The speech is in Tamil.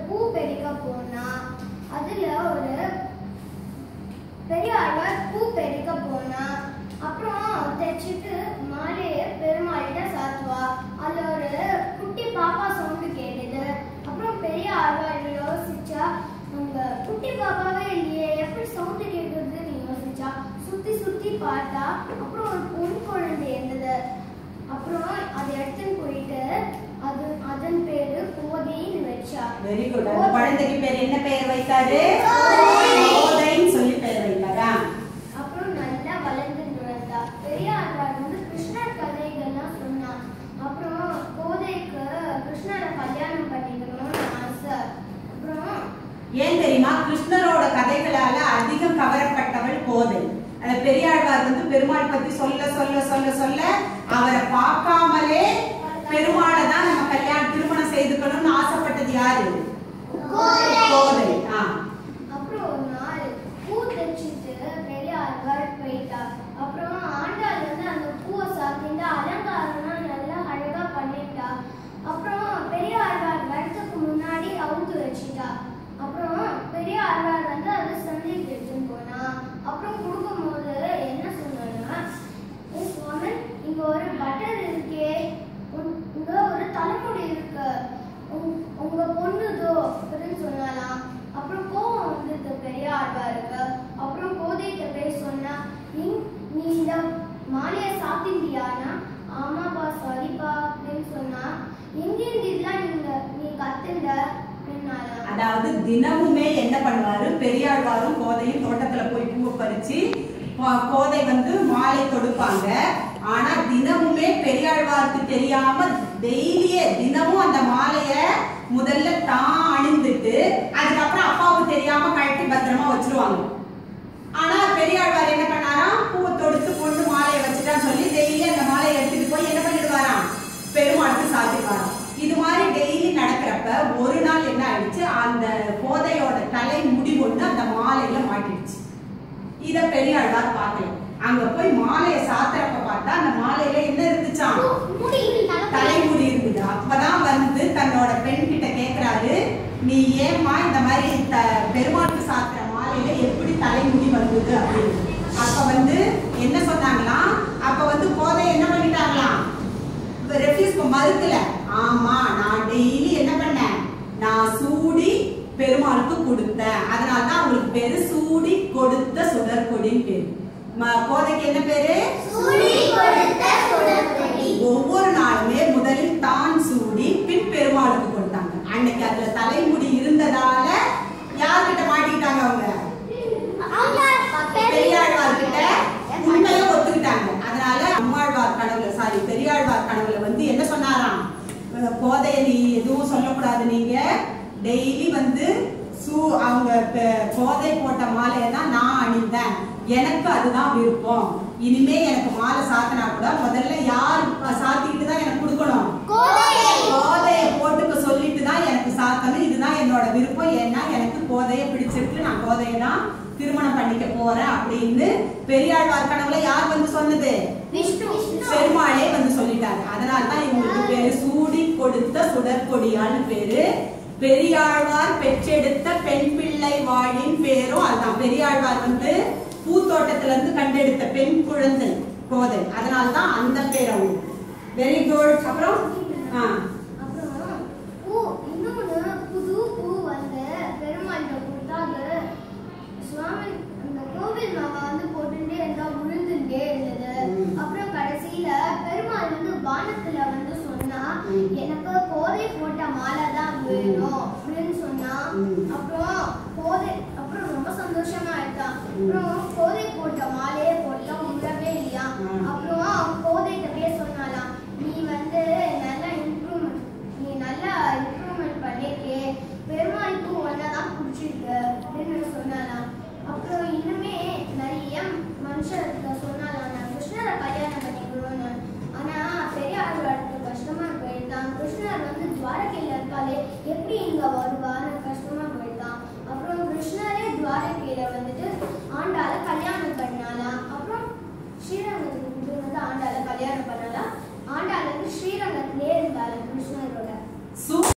பூ பறிக்க போனா அதுல ஒரு பெரியாழ்வார் பூ பறிக்க போனா அப்புறம் தைச்சிட்டு மாலையை பெருமாள்கிட்ட சாத்துவா அதுல ஒரு குட்டி பாப்பா சவுண்டு கேட்டது அப்புறம் பெரிய ஆழ்வார் யோசிச்சா அங்க குட்டி பாப்பாவே இல்லையே எப்படி சவுண்டு கேட்குதுன்னு யோசிச்சா சுத்தி சுத்தி பார்த்தா அப்புறம் ஒரு பொன் குழந்தை இருந்தது அப்புறம் அதை எடுத்துன்னு போயிட்டு அது அதன் பேரு கோதைன்னு வச்சா வெரி குட் அந்த குழந்தைக்கு பேர் என்ன பேர் வைத்தாரு கோதை. கோதைன்னு சொல்லி பேர் வைத்தாரா அப்புறம் நல்லா வளர்ந்துட்டு வந்தா பெரிய ஆழ்வார் வந்து கிருஷ்ணர் கதைகள்லாம் சொன்னா அப்புறம் கோதைக்கு கிருஷ்ணரை கல்யாணம் பண்ணிக்கணும்னு ஆசை அப்புறம் ஏன் தெரியுமா கிருஷ்ணரோட கதைகளால அதிகம் கவரப்பட்டவள் கோதை அந்த பெரியாழ்வார் வந்து பெருமாள் பத்தி சொல்ல சொல்ல சொல்ல சொல்ல அவரை பார்க்காமலே பெருமாளை தான் நம்ம கல்யாணம் திருமணம் செய்துக்கணும்னு ஆசைப்பட்டது யாரு கோதை ஆ அப்புறம் ஒரு நாள் பூ தைச்சிட்டு பெரிய ஆழ்வார் போயிட்டா அப்புறம் ஆண்டாள் வந்து அந்த பூவை சாத்திட்டு அலங்காரம்லாம் நல்லா அழகா பண்ணிட்டா அப்புறம் பெரிய ஆழ்வார் வரத்துக்கு முன்னாடி அவுத்து வச்சிட்டா அப்புறம் பெரிய ஆழ்வார் வந்து அதை சந்தைக்கு எடுத்துன்னு போனா அப்புறம் கொடுக்கும்போது என்ன சொன்னான்னா "ஏ சுவாமி இங்க ஒரு பட்டர் இருக்கே உன்- இங்க ஒரு தலைமுடி இருக்கு உங்- உங்க பொண்ணுதோ அப்படின்னு சொன்னாலாம் அப்புறம் கோவம் வந்தது பெரிய ஆழ்வாருக்கு அப்புறம் கோதைகிட்ட போய் சொன்னா "நீ- நீ இந்த மாலையை சாப்பிட்டியானா ஆமாப்பா சாரிப்பா அப்படின்னு சொன்னா எங்கேருந்து இதெல்லாம் நீங்க நீ கத்துண்ட அப்படின்னாலாம் அதாவது தினமுமே என்ன பண்ணுவாரு பெரியாழ்வாரும் கோதையும் தோட்டத்துல போய் பூவை பறிச்சு கோ- கோதை வந்து மாலை தொடுப்பாங்க ஆனா தினமுமே பெரியாழ்வாருக்கு தெரியாம டெய்லியே தினமும் அந்த மாலைய முதல்ல தான் அணிந்துட்டு அதுக்கப்புறம் அப்பாவுக்கு தெரியாம கழட்டி பத்திரமா வச்சிருவாங்க ஆனா பெரியாழ்வார் என்ன பண்ணாராம் பூவை தொடுத்து பொண்ணு மாலையை வச்சுட்டான்னு சொல்லி டெய்லி அந்த மாலையை எடுத்துட்டு போய் என்ன பண்ணிடுவாராம் பெருமாளுக்கு சாத்திடுவாராம் இது மாதிரி டெய்லி நடக்கிறப்ப ஒரு நாள் என்ன ஆயிடுச்சு அந்த கோதையோட தலை முடி ஒண்ணு அந்த மாலையில மாட்டிடுச்சு இத பெரியாழ்வார் பார்க்கல அங்க போய் மாலையை சாத்துறப்ப பார்த்தா அந்த மாலையில என்ன இருந்துச்சாம் முடி தலைமுடி இருக்குது அப்பதான் வந்து தன்னோட பெண் கிட்ட கேக்குறாரு நீ ஏம்மா இந்த மாதிரி த- பெருமாளுக்கு சாத்துற மாலையில எப்படி தலைமுடி வந்தது அப்படின்னு அப்ப வந்து என்ன சொன்னாங்களாம் அப்ப வந்து கோதை என்ன பண்ணிட்டாங்களாம் ரெஃப்யூஸ் மறுக்கல ஆமா நான் டெய்லி என்ன பண்ணேன் நான் சூடி பெருமாளுக்கு கொடுத்தேன் அதனால தான் அவங்களுக்கு பேரு சூடி கொடுத்த சுடற்கொடின்னு பேரு ம- கோதைக்கு என்ன பேரு சூடி கொடுத்த சுடற்கொடி. ஒவ்வொரு நாளுமே முதலில் தான் சூடி பின் பெருமாளுக்கு கொடுத்தாங்க அன்னைக்கு அதுல தலைமுடி இருந்ததால யார்கிட்ட மாட்டிக்கிட்டாங்க அவங்க பெரியாழ்வார் கிட்ட உண்மையை ஒத்துக்கிட்டாங்க அதனால அம்மாழ்வார் கனவுல சாரி பெரியாழ்வார் கனவுல வந்து என்ன சொன்னாராம் அஹ் கோதைய நீ எதுவும் சொல்லக்கூடாது நீங்க டெய்லி வந்து சூ அவங்க பெ- கோதை போட்ட மாலையை தான் நான் அணிந்தேன் எனக்கு அதுதான் விருப்பம் இனிமே எனக்கு மாலை சாத்தினா கூட முதல்ல யார் சாத்திக்கிட்டு தான் எனக்கு கொடுக்கணும் கோதையை போட்டுக்க சொல்லிட்டு தான் எனக்கு சாத்தணும் இதுதான் என்னோட விருப்பம் ஏன்னா எனக்கு கோதையை பிடிச்சிருக்கு நான் கோதையை தான் திருமணம் பண்ணிக்க போறேன் அப்படின்னு பெரியாழ்வார் கனவுல யார் வந்து சொன்னது விஷ்ணு பெருமாளே வந்து சொல்லிட்டாரு அதனால தான் இவங்களுக்கு பேரு சூடி கொடுத்த சுடற்கொடியான்னு பேரு பெரியாழ்வார் பெற்றெடுத்த பெண் பிள்ளை வாழின் பேரும் அதுதான் பெரியாழ்வார் வந்து பூத்தோட்டத்துல இருந்து கண்டெடுத்த பெண் குழந்தை கோதை அதனால தான் அந்த பேர் அவங்களுக்கு வெரி குட் அப்புறம் ஆ அப்புறம் பூ இன்னொன்னு புது பூ வந்து பெருமாள்கிட்ட கொடுத்தா அது சுவாமி அந்த கோவில் மாமா வந்து போட்டுட்டே இருந்தா விழுந்துட்டே இருந்தது ம். அப்புறம் கடைசியில பெருமாள் வந்து வானத்துல வந்து சொன்னா ம். எனக்கு கோதை போட்ட மாலை தான் வேணும் அப்படின்னு சொன்னா ம். அப்புறம் கோதை அப்புறம் ரொம்ப சந்தோஷமா ஆயிட்டான் ம். அப்புறம் கோதை போட்ட மாலையே போட்டா உடவே இல்லையா ம். அப்புறம் அவன் கோதைகிட்ட போய் சொன்னாலாம் நீ வந்து நல்லா இம்ப்ரூவ்மெண்ட் நீ நல்லா இம்ப்ரூவ்மெண்ட் பண்ணிருக்கே பெருமாளுக்கு ஒன்னதான் பிடிச்சிருக்கு அப்படின்னு சொன்னாலாம் அப்புறம் இன்னுமே நிறைய மனுஷர்கிட்ட சொன்னாலாம் நான் கிருஷ்ணரை கல்யாணம் பண்ணிக்கணும்னு ஆனா பெரிய ஆழ்வாருக்கு கஷ்டமா போயிருந்தான் கிருஷ்ணர் வந்து துவாரகையில இருக்க